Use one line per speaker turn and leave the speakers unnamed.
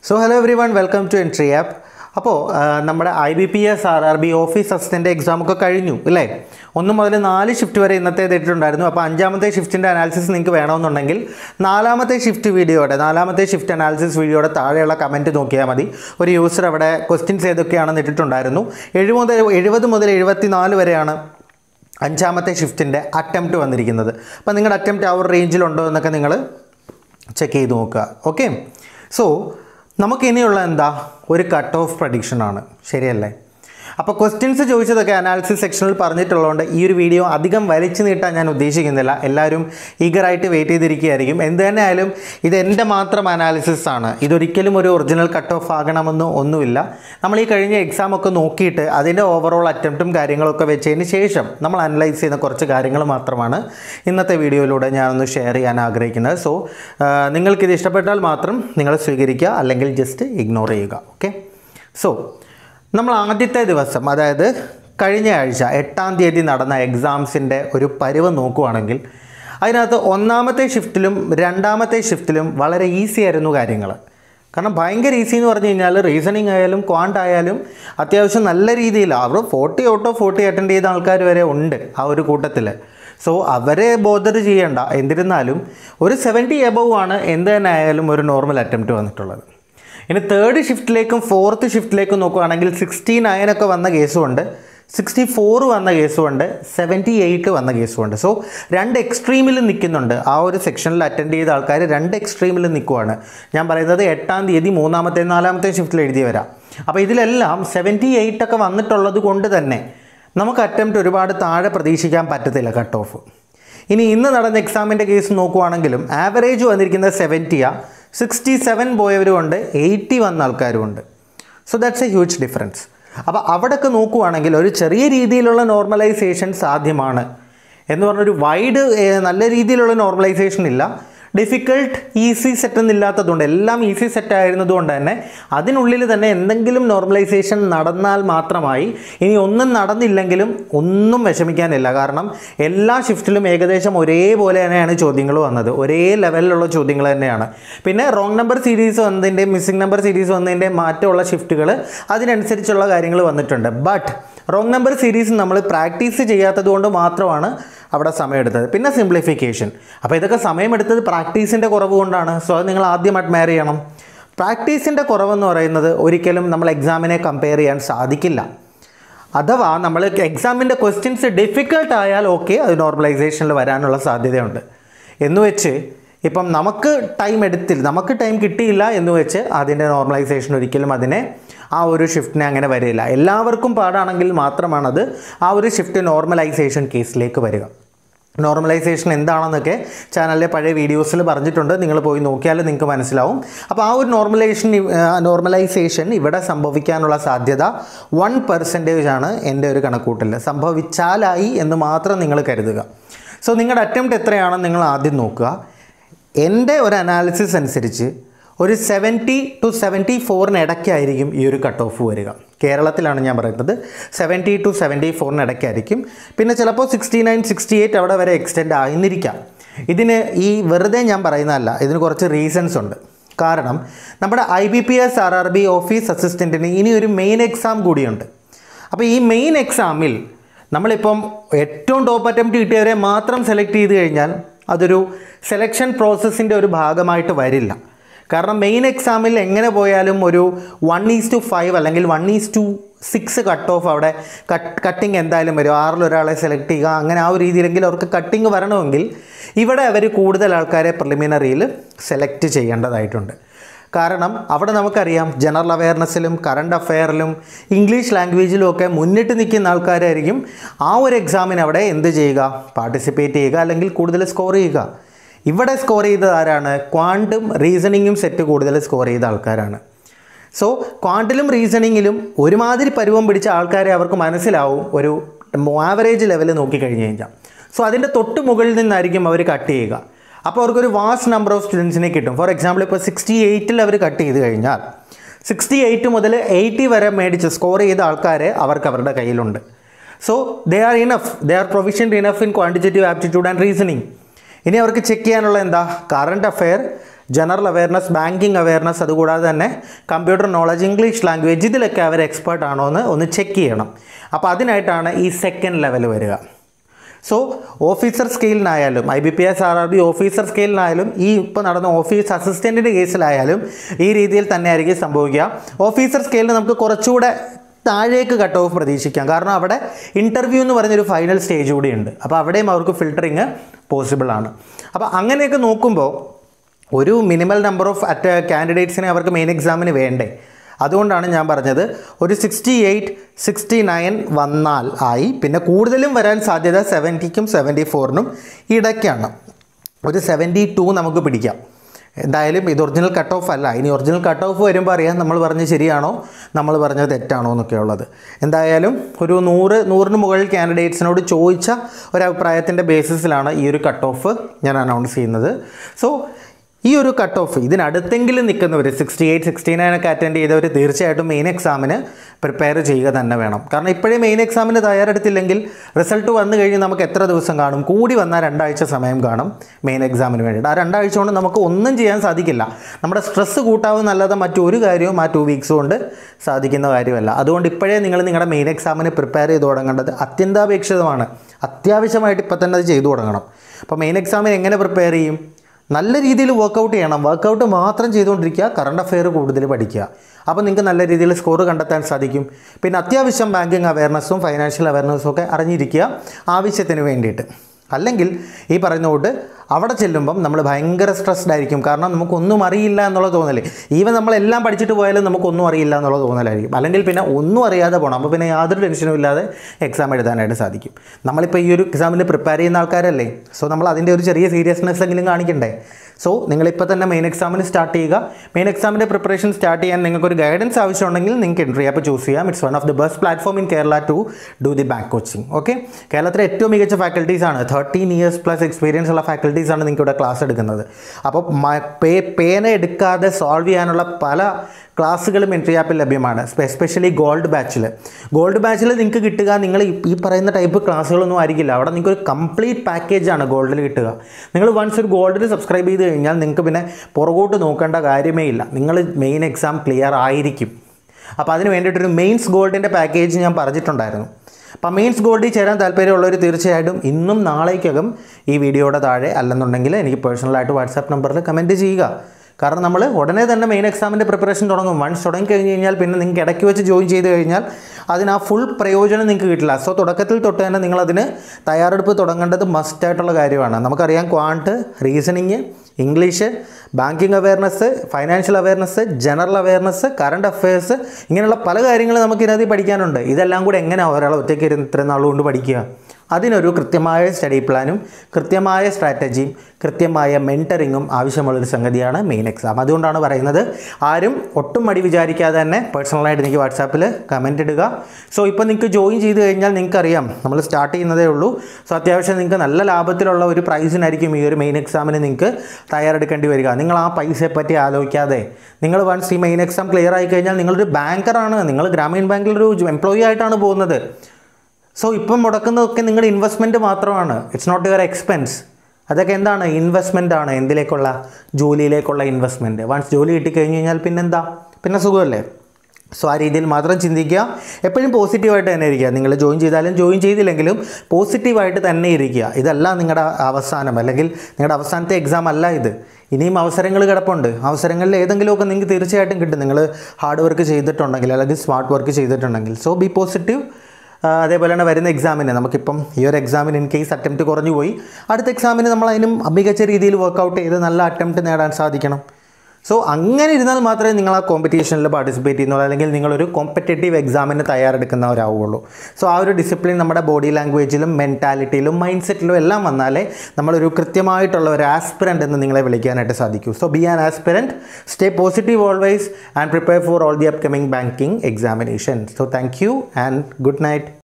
so hello everyone welcome to Entri app അപ്പോൾ നമ്മുടെ I B P S R R B office assistant exam ഒക്കെ കഴിഞ്ഞു അല്ലേ ഒന്ന് മുതൽ നാല് ഷിഫ്റ്റ് വരെ ഇന്നത്തെ ഇട്ടിട്ടുണ്ടായിരുന്നു അപ്പോൾ അഞ്ചാമത്തെ ഷിഫ്റ്റിൻ്റെ അനാലിസിസ് നിങ്ങൾക്ക് വേണമെന്നുണ്ടെങ്കിൽ നാലാമത്തെ ഷിഫ്റ്റ് വീഡിയോയുടെ നാലാമത്തെ ഷിഫ്റ്റ് അനാലിസിസ് വീഡിയോയുടെ താഴെയുള്ള കമൻറ്റ് നോക്കിയാൽ മതി ഒരു യൂസർ അവിടെ ക്വസ്റ്റ്യൻസ് ഏതൊക്കെയാണെന്ന് ഇട്ടിട്ടുണ്ടായിരുന്നു എഴുപത് മുതൽ എഴുപത് മുതൽ എഴുപത്തി നാല് വരെയാണ് അഞ്ചാമത്തെ ഷിഫ്റ്റിൻ്റെ അറ്റംപ്റ്റ് വന്നിരിക്കുന്നത് അപ്പോൾ നിങ്ങളുടെ അറ്റംപ്റ്റ് ആ ഒരു റേഞ്ചിലുണ്ടോ എന്നൊക്കെ നിങ്ങൾ ചെക്ക് ചെയ്ത് നോക്കുക ഓക്കെ സോ നമുക്കിനിയുള്ള എന്താ ഒരു കട്ട് ഓഫ് പ്രഡിക്ഷനാണ് ശരിയല്ലേ അപ്പോൾ ക്വസ്റ്റ്യൻസ് ചോദിച്ചതൊക്കെ അനാലിസിസ് സെക്ഷനിൽ പറഞ്ഞിട്ടുള്ളതുകൊണ്ട് ഈ ഒരു വീഡിയോ അധികം വലിച്ചു നീട്ടാൻ ഞാൻ ഉദ്ദേശിക്കുന്നില്ല എല്ലാവരും ഈഗറായിട്ട് വെയിറ്റ് ചെയ്തിരിക്കുകയായിരിക്കും എന്ത് തന്നെ ആയാലും ഇത് എൻ്റെ മാത്രം അനാലിസിസ് ആണ് ഇതൊരിക്കലും ഒരു ഒറിജിനൽ കട്ട് ഓഫ് ആകണമെന്ന് ഒന്നുമില്ല നമ്മൾ ഈ കഴിഞ്ഞ എക്സാം ഒക്കെ നോക്കിയിട്ട് അതിൻ്റെ ഓവറോൾ അറ്റംപ്റ്റും കാര്യങ്ങളൊക്കെ വെച്ചതിന് ശേഷം നമ്മൾ അനലൈസ് ചെയ്യുന്ന കുറച്ച് കാര്യങ്ങൾ മാത്രമാണ് ഇന്നത്തെ വീഡിയോയിലൂടെ ഞാനൊന്ന് ഷെയർ ചെയ്യാൻ ആഗ്രഹിക്കുന്നത് സോ നിങ്ങൾക്കിത് ഇഷ്ടപ്പെട്ടാൽ മാത്രം നിങ്ങൾ സ്വീകരിക്കുക അല്ലെങ്കിൽ ജസ്റ്റ് ഇഗ്നോർ ചെയ്യുക ഓക്കെ സോ നമ്മൾ ആദ്യത്തെ ദിവസം അതായത് കഴിഞ്ഞ ആഴ്ച എട്ടാം തീയതി നടന്ന എക്സാംസിൻ്റെ ഒരു പരിവ് നോക്കുവാണെങ്കിൽ അതിനകത്ത് ഒന്നാമത്തെ ഷിഫ്റ്റിലും രണ്ടാമത്തെ ഷിഫ്റ്റിലും വളരെ ഈസി ആയിരുന്നു കാര്യങ്ങൾ കാരണം ഭയങ്കര ഈസി എന്ന് പറഞ്ഞു കഴിഞ്ഞാൽ റീസണിങ് ആയാലും ക്വാണ്ട് ആയാലും അത്യാവശ്യം നല്ല രീതിയിൽ അവർ forty out of forty attend ചെയ്ത ആൾക്കാർ വരെ ഉണ്ട് ആ ഒരു കൂട്ടത്തിൽ സോ അവരെ ബോധർ ചെയ്യേണ്ട എന്നിരുന്നാലും ഒരു സെവൻറ്റി എബവ് ആണ് എന്ത് തന്നെ ആയാലും ഒരു നോർമൽ അറ്റംപ്റ്റ് വന്നിട്ടുള്ളത് ഇനി തേർഡ് ഷിഫ്റ്റിലേക്കും ഫോർത്ത് ഷിഫ്റ്റിലേക്കും നോക്കുകയാണെങ്കിൽ സിക്സ്റ്റി നയനൊക്കെ വന്ന കേസുമുണ്ട് സിക്സ്റ്റി ഫോർ വന്ന കേസുമുണ്ട് സെവൻറ്റി എയ്റ്റ് വന്ന കേസുമുണ്ട് സോ രണ്ട് എക്സ്ട്രീമിൽ നിൽക്കുന്നുണ്ട് ആ ഒരു സെക്ഷനിൽ അറ്റൻഡ് ചെയ്ത ആൾക്കാർ രണ്ട് എക്സ്ട്രീമിൽ നിൽക്കുവാണ് ഞാൻ പറയുന്നത് എട്ടാം തീയതി മൂന്നാമത്തെ നാലാമത്തെ ഷിഫ്റ്റിൽ എഴുതി വരാം അപ്പോൾ ഇതിലെല്ലാം സെവൻറ്റി എയ്റ്റ് ഒക്കെ വന്നിട്ടുള്ളത് കൊണ്ട് തന്നെ നമുക്ക് അറ്റംപ്റ്റ് ഒരുപാട് താഴെ പ്രതീക്ഷിക്കാൻ പറ്റത്തില്ല കട്ട് ഓഫ് ഇനി ഇന്ന് നടന്ന എക്സാമിൻ്റെ കേസ് നോക്കുവാണെങ്കിലും ആവറേജ് വന്നിരിക്കുന്നത് സെവൻറ്റിയാണ് സിക്സ്റ്റി സെവൻ പോയവരുമുണ്ട് എയ്റ്റി വന്ന ആൾക്കാരുമുണ്ട് so that's a huge difference അപ്പോൾ അവിടെയൊക്കെ നോക്കുവാണെങ്കിൽ ഒരു ചെറിയ രീതിയിലുള്ള നോർമലൈസേഷൻ സാധ്യമാണ് എന്ന് പറഞ്ഞൊരു വൈഡ് നല്ല രീതിയിലുള്ള നോർമലൈസേഷൻ ഇല്ല ഡിഫിക്കൾട്ട് ഈസി സെറ്റ് എന്നില്ലാത്തതുകൊണ്ട് എല്ലാം ഈസി സെറ്റ് ആയിരുന്നതുകൊണ്ട് തന്നെ അതിനുള്ളിൽ തന്നെ എന്തെങ്കിലും നോർമലൈസേഷൻ നടന്നാൽ മാത്രമായി ഇനി ഒന്നും നടന്നില്ലെങ്കിലും ഒന്നും വിഷമിക്കാനില്ല കാരണം എല്ലാ ഷിഫ്റ്റിലും ഏകദേശം ഒരേപോലെ തന്നെയാണ് ചോദ്യങ്ങൾ വന്നത് ഒരേ ലെവലിലുള്ള ചോദ്യങ്ങൾ തന്നെയാണ് പിന്നെ റോങ് നമ്പർ സീരീസ് വന്നതിൻ്റെ മിസ്സിംഗ് നമ്പർ സീരീസ് വന്നതിൻ്റെ മാറ്റമുള്ള ഷിഫ്റ്റുകൾ അതിനനുസരിച്ചുള്ള കാര്യങ്ങൾ വന്നിട്ടുണ്ട് ബട്ട് റോങ് നമ്പർ സീരീസ് നമ്മൾ പ്രാക്ടീസ് ചെയ്യാത്തത് കൊണ്ട് മാത്രമാണ് അവിടെ സമയമെടുത്തത് പിന്നെ സിംപ്ലിഫിക്കേഷൻ അപ്പോൾ ഇതൊക്കെ സമയമെടുത്തത് പ്രാക്ടീസിൻ്റെ കുറവ് കൊണ്ടാണ് സോ അത് നിങ്ങൾ ആദ്യം അഡ്മയർ ചെയ്യണം പ്രാക്ടീസിൻ്റെ കുറവെന്ന് പറയുന്നത് ഒരിക്കലും നമ്മൾ എക്സാമിനെ കമ്പയർ ചെയ്യാൻ സാധിക്കില്ല അഥവാ നമ്മൾ എക്സാമിൻ്റെ ക്വസ്റ്റ്യൻസ് ഡിഫിക്കൽട്ട് ആയാൽ ഓക്കെ അത് നോർമലൈസേഷനിൽ വരാനുള്ള സാധ്യതയുണ്ട് എന്ന് വെച്ച് ഇപ്പം നമുക്ക് ടൈം എടുത്തില്ല നമുക്ക് ടൈം കിട്ടിയില്ല എന്ന് വെച്ച് അതിൻ്റെ നോർമലൈസേഷൻ ഒരിക്കലും അതിനെ ആ ഒരു ഷിഫ്റ്റിനെ അങ്ങനെ വരില്ല എല്ലാവർക്കും പാടാണെങ്കിൽ മാത്രമാണത് ആ ഒരു ഷിഫ്റ്റ് നോർമലൈസേഷൻ കേസിലേക്ക് വരിക നോർമലൈസേഷൻ എന്താണെന്നൊക്കെ ചാനലിലെ പഴയ വീഡിയോസിൽ പറഞ്ഞിട്ടുണ്ട് നിങ്ങൾ പോയി നോക്കിയാൽ നിങ്ങൾക്ക് മനസ്സിലാവും അപ്പോൾ ആ ഒരു നോർമലൈസേഷൻ നോർമലൈസേഷൻ ഇവിടെ സംഭവിക്കാനുള്ള സാധ്യത വൺ പെർസെൻറ്റേജ് ആണ് എൻ്റെ ഒരു കണക്കൂട്ടൽ സംഭവിച്ചാലായി എന്ന് മാത്രം നിങ്ങൾ കരുതുക സോ നിങ്ങളുടെ അറ്റംപ്റ്റ് എത്രയാണെന്ന് നിങ്ങൾ ആദ്യം നോക്കുക എൻ്റെ ഒരു അനാലിസിസ് അനുസരിച്ച് ഒരു സെവൻറ്റി ടു സെവൻറ്റി ഫോറിന് ഇടയ്ക്കായിരിക്കും ഈ ഒരു കട്ട് ഓഫ് വരിക കേരളത്തിലാണ് ഞാൻ പറയുന്നത് സെവൻറ്റി ടു സെവൻറ്റി ഫോറിന് ഇടയ്ക്കായിരിക്കും പിന്നെ ചിലപ്പോൾ സിക്സ്റ്റി നയൻ സിക്സ്റ്റി എയ്റ്റ് അവിടെ വരെ എക്സ്റ്റെൻഡ് ആയിരുന്നിരിക്കാം ഇതിന് ഈ വെറുതെ ഞാൻ പറയുന്നതല്ല ഇതിന് കുറച്ച് റീസൺസ് ഉണ്ട് കാരണം നമ്മുടെ I B P S R R B office അസിസ്റ്റൻറ്റിന് ഇനി ഒരു മെയിൻ എക്സാം കൂടിയുണ്ട് അപ്പോൾ ഈ മെയിൻ എക്സാമിൽ നമ്മളിപ്പം ഏറ്റവും ടോപ്പ് അറ്റംപ്റ്റ് കിട്ടിയവരെ മാത്രം സെലക്ട് ചെയ്ത് കഴിഞ്ഞാൽ അതൊരു സെലക്ഷൻ പ്രോസസ്സിൻ്റെ ഒരു ഭാഗമായിട്ട് വരില്ല കാരണം മെയിൻ എക്സാമിൽ എങ്ങനെ പോയാലും ഒരു വൺ ഈസ് ടു ഫൈവ് അല്ലെങ്കിൽ one is to six cut off അവിടെ കട്ട് കട്ടിങ് എന്തായാലും വരും ആറിൽ ഒരാളെ സെലക്ട് ചെയ്യുക അങ്ങനെ ആ ഒരു രീതിയിലെങ്കിലും അവർക്ക് കട്ടിങ് വരണമെങ്കിൽ ഇവിടെ അവർ കൂടുതൽ ആൾക്കാരെ പ്രിലിമിനറിയിൽ സെലക്ട് ചെയ്യേണ്ടതായിട്ടുണ്ട് കാരണം അവിടെ നമുക്കറിയാം ജനറൽ അവയർനെസ്സിലും കറണ്ട് അഫെയറിലും ഇംഗ്ലീഷ് ലാംഗ്വേജിലും ഒക്കെ മുന്നിട്ട് നിൽക്കുന്ന ആൾക്കാരായിരിക്കും ആ ഒരു എക്സാമിന് അവിടെ എന്ത് ചെയ്യുക പാർട്ടിസിപ്പേറ്റ് ചെയ്യുക അല്ലെങ്കിൽ കൂടുതൽ സ്കോർ ചെയ്യുക ഇവിടെ സ്കോർ ചെയ്തത് ആരാണ് ക്വാണ്ടും റീസണിങ്ങും സെറ്റ് കൂടുതൽ സ്കോർ ചെയ്ത ആൾക്കാരാണ് സോ ക്വാണ്ടിലും റീസണിങ്ങിലും ഒരുമാതിരി പരുവം പിടിച്ച ആൾക്കാരെ അവർക്ക് മനസ്സിലാവും ഒരു ആവറേജ് ലെവൽ നോക്കിക്കഴിഞ്ഞ് കഴിഞ്ഞാൽ സോ അതിൻ്റെ തൊട്ട് മുകളിൽ നിന്നായിരിക്കും അവർ കട്ട് ചെയ്യുക അപ്പോൾ അവർക്കൊരു വാസ്റ്റ് നമ്പർ ഓഫ് സ്റ്റുഡൻസിനെ കിട്ടും ഫോർ എക്സാമ്പിൾ ഇപ്പോൾ സിക്സ്റ്റി എയ്റ്റിൽ അവർ കട്ട് ചെയ്ത് കഴിഞ്ഞാൽ സിക്സ്റ്റി എയ്റ്റ് മുതൽ എയ്റ്റി വരെ മേടിച്ച് സ്കോർ ചെയ്ത ആൾക്കാരെ അവർക്ക് അവരുടെ കയ്യിലുണ്ട് so they are enough they are proficient enough in quantitative aptitude and reasoning ഇനി അവർക്ക് ചെക്ക് ചെയ്യാനുള്ള എന്താ current affair general awareness banking awareness അതുകൂടാതെ തന്നെ കമ്പ്യൂട്ടർ നോളജ് ഇംഗ്ലീഷ് ലാംഗ്വേജ് ഇതിലൊക്കെ അവർ എക്സ്പേർട്ട് ആണോ എന്ന് ഒന്ന് ചെക്ക് ചെയ്യണം അപ്പോൾ അതിനായിട്ടാണ് ഈ സെക്കൻഡ് ലെവൽ വരിക സോ ഓഫീസർ സ്കെയിലിനായാലും I B P S R R B officer സ്കെയിലിനായാലും ഈ ഇപ്പോൾ നടന്ന ഓഫീസ് അസിസ്റ്റൻറ്റിൻ്റെ കേസിലായാലും ഈ രീതിയിൽ തന്നെ ആയിരിക്കും സംഭവിക്കുക ഓഫീസർ സ്കെയിലിന് നമുക്ക് കുറച്ചുകൂടെ താഴേക്ക് കട്ട് ഓഫ് പ്രതീക്ഷിക്കാം കാരണം അവിടെ ഇൻ്റർവ്യൂ എന്ന് പറഞ്ഞൊരു ഫൈനൽ സ്റ്റേജ് കൂടിയുണ്ട് അപ്പോൾ അവിടെയും അവർക്ക് ഫിൽറ്ററിങ് പോസിബിൾ ആണ് അപ്പോൾ അങ്ങനെയൊക്കെ നോക്കുമ്പോൾ ഒരു മിനിമൽ നമ്പർ ഓഫ് അറ്റ് കാൻഡിഡേറ്റ്സിനെ അവർക്ക് മെയിൻ എക്സാമിന് വേണ്ടേ അതുകൊണ്ടാണ് ഞാൻ പറഞ്ഞത് ഒരു സിക്സ്റ്റി എയ്റ്റ് സിക്സ്റ്റി നയൻ വന്നാൽ ആയി പിന്നെ കൂടുതലും വരാൻ സാധ്യത സെവൻറ്റിക്കും സെവൻറ്റി ഫോറിനും ഇടയ്ക്കാണ് ഒരു സെവൻറ്റി ടു നമുക്ക് പിടിക്കാം എന്തായാലും ഇത് ഒറിജിനൽ കട്ട് ഓഫ് അല്ല ഇനി ഒറിജിനൽ കട്ട് ഓഫ് വരുമ്പോൾ അറിയാം നമ്മൾ പറഞ്ഞത് ശരിയാണോ നമ്മൾ പറഞ്ഞത് തെറ്റാണോ എന്നൊക്കെ ഉള്ളത് എന്തായാലും ഒരു നൂറ് നൂറിന് മുകളിൽ കാൻഡിഡേറ്റ്സിനോട് ചോദിച്ച ഒരു അഭിപ്രായത്തിൻ്റെ ബേസിസിലാണ് ഈ ഒരു കട്ട് ഓഫ് ഞാൻ അനൗൺസ് ചെയ്യുന്നത് സോ ഈ ഒരു കട്ട് ഓഫ് ഇതിനടുത്തെങ്കിലും നിൽക്കുന്നവർ സിക്സ്റ്റി എയ്റ്റ് സിക്സ്റ്റി നയൻ ഒക്കെ അറ്റൻഡ് ചെയ്തവർ തീർച്ചയായിട്ടും മെയിൻ എക്സാമിന് പ്രിപ്പയർ ചെയ്യുക തന്നെ വേണം കാരണം ഇപ്പോഴേ മെയിൻ എക്സാമിന് തയ്യാറെടുത്തില്ലെങ്കിൽ റിസൾട്ട് വന്നു കഴിഞ്ഞ് നമുക്ക് എത്ര ദിവസം കാണും കൂടി വന്നാൽ രണ്ടാഴ്ച സമയം കാണും മെയിൻ എക്സാമിന് വേണ്ടിയിട്ട് ആ രണ്ടാഴ്ച കൊണ്ട് നമുക്ക് ഒന്നും ചെയ്യാൻ സാധിക്കില്ല നമ്മുടെ സ്ട്രെസ്സ് കൂട്ടാവുന്നല്ലാതെ മറ്റൊരു കാര്യവും ആ ടു വീക്സ് കൊണ്ട് സാധിക്കുന്ന കാര്യമല്ല അതുകൊണ്ട് ഇപ്പോഴേ നിങ്ങൾ നിങ്ങളുടെ മെയിൻ എക്സാമിന് പ്രിപ്പയർ ചെയ്ത് തുടങ്ങേണ്ടത് അത്യന്താപേക്ഷിതമാണ് അത്യാവശ്യമായിട്ട് ഇപ്പം തന്നെ അത് ചെയ്തു തുടങ്ങണം അപ്പോൾ മെയിൻ എക്സാമിന് എങ്ങനെ പ്രിപ്പയർ ചെയ്യും നല്ല രീതിയിൽ വർക്കൗട്ട് ചെയ്യണം വർക്കൗട്ട് മാത്രം ചെയ്തുകൊണ്ടിരിക്കുക കറണ്ട് അഫെയർ കൂടുതൽ പഠിക്കുക അപ്പോൾ നിങ്ങൾക്ക് നല്ല രീതിയിൽ സ്കോർ കണ്ടെത്താൻ സാധിക്കും പിന്നെ അത്യാവശ്യം ബാങ്കിങ് അവയർനെസ്സും ഫൈനാൻഷ്യൽ അവയർനെസ്സും ഒക്കെ അറിഞ്ഞിരിക്കുക ആവശ്യത്തിന് വേണ്ടിയിട്ട് അല്ലെങ്കിൽ ഈ പറയുന്ന കൊണ്ട് അവിടെ ചെല്ലുമ്പം നമ്മൾ ഭയങ്കര സ്ട്രെസ്ഡ് ആയിരിക്കും കാരണം നമുക്കൊന്നും അറിയില്ല എന്നുള്ള തോന്നല് ഈവൻ നമ്മളെല്ലാം പഠിച്ചിട്ട് പോയാലും നമുക്കൊന്നും അറിയില്ല എന്നുള്ള തോന്നലായിരിക്കും അല്ലെങ്കിൽ പിന്നെ ഒന്നും അറിയാതെ പോകണം അപ്പോൾ പിന്നെ യാതൊരു ടെൻഷനും ഇല്ലാതെ എക്സാം എഴുതാനായിട്ട് സാധിക്കും നമ്മളിപ്പോൾ ഈ ഒരു എക്സാമിന് പ്രിപ്പയർ ചെയ്യുന്ന ആൾക്കാരല്ലേ സോ നമ്മൾ അതിൻ്റെ ഒരു ചെറിയ സീരിയസ്നെസ് എങ്കിലും കാണിക്കണ്ടേ സോ നിങ്ങളിപ്പോൾ തന്നെ മെയിൻ എക്സാമിന് സ്റ്റാർട്ട് ചെയ്യുക മെയിൻ എക്സാമിൻ്റെ പ്രിപ്പറേഷൻ സ്റ്റാർട്ട് ചെയ്യാൻ നിങ്ങൾക്കൊരു ഗൈഡൻസ് ആവശ്യമുണ്ടെങ്കിൽ നിങ്ങൾക്ക് എൻട്രി ആപ്പ് ചൂസ് ചെയ്യാം it's one of the best platform in Kerala to do the bank coaching okay കേരളത്തിലെ ഏറ്റവും മികച്ച ഫാക്കൽറ്റീസ് ആണ് തേർട്ടീൻ ഇയേഴ്സ് പ്ലസ് എക്സ്പീരിയൻസ് ഉള്ള ഫാക്കൽറ്റീസ് ആണ് നിങ്ങൾക്ക് ഇവിടെ ക്ലാസ് എടുക്കുന്നത് അപ്പോൾ മ- പേ പേന എടുക്കാതെ സോൾവ് ചെയ്യാനുള്ള പല ക്ലാസ്സുകളും എൻട്രി ആപ്പിൽ ലഭ്യമാണ് എസ്പെഷ്യലി ഗോൾഡ് ബാച്ചിൽ ഗോൾഡ് ബാച്ചിൽ നിങ്ങൾക്ക് കിട്ടുക നിങ്ങൾ ഈ- ഈ പറയുന്ന ടൈപ്പ് ക്ലാസ്സുകളൊന്നും ആയിരിക്കില്ല അവിടെ നിങ്ങൾക്ക് ഒരു കംപ്ലീറ്റ് പാക്കേജാണ് ഗോൾഡിൽ കിട്ടുക നിങ്ങൾ വൺസ് ഒരു ഗോൾഡിൽ സബ്സ്ക്രൈബ് ചെയ്ത് കഴിഞ്ഞാൽ നിങ്ങൾക്ക് പിന്നെ പുറകോട്ട് നോക്കേണ്ട കാര്യമേ ഇല്ല നിങ്ങൾ മെയിൻ എക്സാം ക്ലിയർ ആയിരിക്കും അപ്പോൾ അതിന് വേണ്ടിയിട്ടൊരു മെയിൻസ് ഗോൾഡിൻ്റെ പാക്കേജ് ഞാൻ പറഞ്ഞിട്ടുണ്ടായിരുന്നു അപ്പോൾ മെയിൻസ് ഗോൾഡിൽ ചേരാൻ താല്പര്യമുള്ളവർ തീർച്ചയായിട്ടും ഇന്നും നാളേക്കകം ഈ വീഡിയോയുടെ താഴെ അല്ലെന്നുണ്ടെങ്കിൽ എനിക്ക് പേഴ്സണലായിട്ട് വാട്സാപ്പ് നമ്പറിൽ കമൻറ്റ് ചെയ്യുക കാരണം നമ്മൾ ഉടനെ തന്നെ മെയിൻ എക്സാമിൻ്റെ പ്രിപ്പറേഷൻ തുടങ്ങും വൺസ് തുടങ്ങി കഴിഞ്ഞ് കഴിഞ്ഞാൽ പിന്നെ നിങ്ങൾക്ക് ഇടയ്ക്ക് വെച്ച് ജോയിൻ ചെയ്ത് കഴിഞ്ഞാൽ അതിന് ആ ഫുൾ പ്രയോജനം നിങ്ങൾക്ക് കിട്ടില്ല സോ തുടക്കത്തിൽ തൊട്ട് തന്നെ നിങ്ങളതിന് തയ്യാറെടുപ്പ് തുടങ്ങേണ്ടത് മസ്റ്റായിട്ടുള്ള കാര്യമാണ് നമുക്കറിയാം quant reasoning English banking awareness financial awareness general awareness current affairs ഇങ്ങനെയുള്ള പല കാര്യങ്ങളും നമുക്ക് ഇതിനകത്ത് പഠിക്കാനുണ്ട് ഇതെല്ലാം കൂടെ എങ്ങനെയാണ് ഒരാൾ ഒറ്റയ്ക്ക് ഇരുന്ന് ഇത്രയും നാളുകൊണ്ട് പഠിക്കുക അതിനൊരു കൃത്യമായ സ്റ്റഡി പ്ലാനും കൃത്യമായ സ്ട്രാറ്റജിയും കൃത്യമായ മെൻറ്ററിങ്ങും ആവശ്യമുള്ളൊരു സംഗതിയാണ് മെയിൻ എക്സാം അതുകൊണ്ടാണ് പറയുന്നത് ആരും ഒട്ടും മടി വിചാരിക്കാതെ തന്നെ പേഴ്സണലായിട്ട് എനിക്ക് വാട്സാപ്പിൽ കമൻറ്റ് ഇടുക സോ ഇപ്പോൾ നിങ്ങൾക്ക് ജോയിൻ ചെയ്ത് കഴിഞ്ഞാൽ നിങ്ങൾക്കറിയാം നമ്മൾ സ്റ്റാർട്ട് ചെയ്യുന്നതേ ഉള്ളൂ സോ അത്യാവശ്യം നിങ്ങൾക്ക് നല്ല ലാഭത്തിലുള്ള ഒരു പ്രൈസിനായിരിക്കും ഈ ഒരു മെയിൻ എക്സാമിന് നിങ്ങൾക്ക് തയ്യാറെടുക്കേണ്ടി വരിക നിങ്ങൾ ആ പൈസയെ പറ്റി ആലോചിക്കാതെ നിങ്ങൾ വൺസ് ഈ മെയിൻ എക്സാം ക്ലിയർ ആയി കഴിഞ്ഞാൽ നിങ്ങളൊരു ബാങ്കറാണ് നിങ്ങൾ ഗ്രാമീൺ ബാങ്കിലൊരു എംപ്ലോയി ആയിട്ടാണ് പോകുന്നത് സോ ഇപ്പം മുടക്കുന്നതൊക്കെ നിങ്ങളുടെ ഇൻവെസ്റ്റ്മെൻറ്റ് മാത്രമാണ് ഇറ്റ്സ് നോട്ട് യുവർ എക്സ്പെൻസ് അതൊക്കെ എന്താണ് ഇൻവെസ്റ്റ്മെൻ്റ് ആണ് എന്തിലേക്കുള്ള ജോലിയിലേക്കുള്ള ഇൻവെസ്റ്റ്മെൻറ്റ് വൺസ് ജോലി കിട്ടിക്കഴിഞ്ഞ് കഴിഞ്ഞാൽ പിന്നെന്താ പിന്നെ സുഖമല്ലേ സോ ആ രീതിയിൽ മാത്രം ചിന്തിക്കുക എപ്പോഴും പോസിറ്റീവായിട്ട് തന്നെ ഇരിക്കുക നിങ്ങൾ ജോയിൻ ചെയ്താലും ജോയിൻ ചെയ്തില്ലെങ്കിലും പോസിറ്റീവായിട്ട് തന്നെ ഇരിക്കുക ഇതല്ല നിങ്ങളുടെ അവസാനം അല്ലെങ്കിൽ നിങ്ങളുടെ അവസാനത്തെ എക്സാം അല്ല ഇത് ഇനിയും അവസരങ്ങൾ കിടപ്പുണ്ട് അവസരങ്ങളിൽ ഏതെങ്കിലുമൊക്കെ നിങ്ങൾക്ക് തീർച്ചയായിട്ടും കിട്ടും നിങ്ങൾ ഹാർഡ് വർക്ക് ചെയ്തിട്ടുണ്ടെങ്കിൽ അല്ലെങ്കിൽ സ്മാർട്ട് വർക്ക് ചെയ്തിട്ടുണ്ടെങ്കിൽ സോ ബി പോസിറ്റീവ് അതേപോലെ തന്നെ വരുന്ന എക്സാമിന് നമുക്കിപ്പം ഈ ഒരു എക്സാമിന് ഇൻ കേസ് അറ്റംപ്റ്റ് കുറഞ്ഞു പോയി അടുത്ത എക്സാമിന് നമ്മൾ അതിനും മികച്ച രീതിയിൽ വർക്കൗട്ട് ചെയ്ത് നല്ല അറ്റംപ്റ്റ് നേടാൻ സാധിക്കണം സോ അങ്ങനെ ഇരുന്നാൽ മാത്രമേ നിങ്ങൾ ആ കോമ്പറ്റീഷനിൽ പാർട്ടിസിപ്പേറ്റ് ചെയ്യുന്നുള്ളൂ അല്ലെങ്കിൽ നിങ്ങളൊരു കോമ്പറ്റേറ്റീവ് എക്സാമിന് തയ്യാറെടുക്കുന്നവരാവുള്ളൂ സോ ആ ഒരു ഡിസിപ്ലിൻ നമ്മുടെ ബോഡി ലാംഗ്വേജിലും മെൻറ്റാലിറ്റിയിലും മൈൻഡ് സെറ്റിലും എല്ലാം വന്നാലേ നമ്മളൊരു കൃത്യമായിട്ടുള്ള ഒരു ആസ്പിറൻറ്റ് എന്ന് നിങ്ങളെ വിളിക്കാനായിട്ട് സാധിക്കൂ so be an aspirant stay positive always and prepare for all the upcoming banking examination so thank you and good night